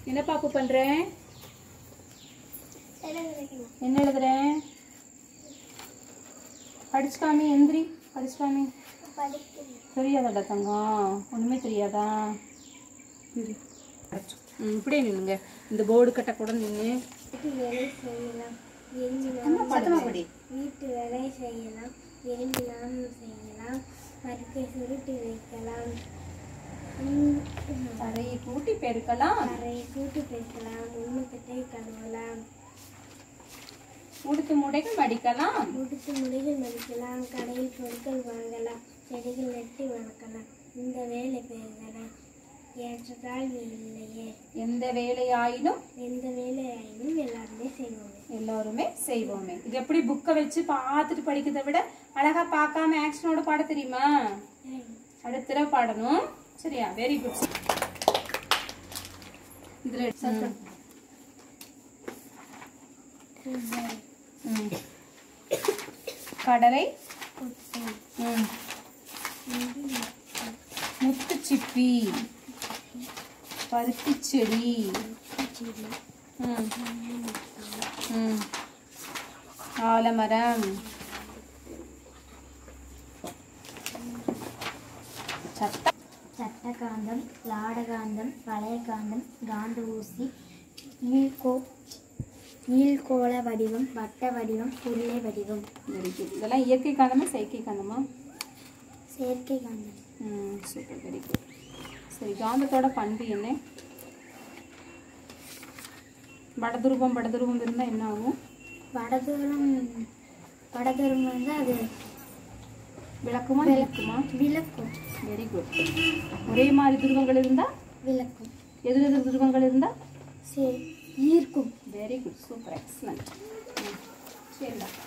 என்ன பாப்பு பண்ற என்ன எழுதுறேன் படிச்சுக்காமி எந்திரி படிச்சுக்காமி தெரியாதாடா தங்கம் ஒண்ணுமே தெரியாதா இரு. ம், இப்படியே நில்லுங்க இந்த போர்டு கட்ட கூட நின்று வீட்டு வேலை செய்யலாம் எஞ்சினால் அம்மா படமா படி வீட்டு வேலை செய்யலாம் எரிஞ்சினால் செய்யலாம் பருப்பை சுருட்டி வைக்கலாம் உம், தரையை கூட்டி பெருக்கலாம் அறை கூட்டு பேசலாம் உண்மக்கட்டை கழுவலாம் உடுத்து முடைகள் மடிக்கலாம் முடித்து முடிகள் மதிக்கலாம் கடையில் பொருட்கள் வாங்கலாம் செடிகள் நட்டு வளர்க்கலாம் இந்த வேலை பெறுதலாம் ஏற்ற தாழ்வு இல்லையே எந்த வேலையாயினும் எந்த வேலையாயினும் எல்லாருமே செய்வோமே எல்லாருமே செய்வோமே இது எப்படி புக்கை வச்சு பார்த்துட்டு படிக்கிறதை விட அழகா பார்க்காம ஆக்ஷனோட பாட தெரியுமா அடுத்த தடவை பாடணும் சரியா வெரி குட் இதுல ம். ம். கடலை ம். முத்துச்சிப்பி பருத்தி செடி ம். ம். ஆலமரம் சட்ட சட்டகாந்தம் லாடகாந்தம் வளையகாந்தம் காந்த ஊசி நீள்கோ நீள்கோள வடிவம் வட்ட வடிவம் உருளை வடிவம் வெரி குட் இதெல்லாம் இயற்கை காந்தமா செயற்கை காந்தமா செயற்கை காந்தம் ம் சூப்பர் வெரி குட் சரி காந்தத்தோட பண்பு என்ன வடதுருவம் வடதுருவம் இருந்தால் என்ன ஆகும் வடதூரம் வடதூரம் வந்து அது விளக்குமா விளக்குமா விளக்கும் வெரி குட் ஒரே மாதிரி துருவங்கள் இருந்தால் விளக்கும் எதிர் எதிர் துருவங்கள் இருந்தால் சரி ஈர்க்கும் வெரி குட் சூப்பர் எக்ஸலண்ட் சரிடா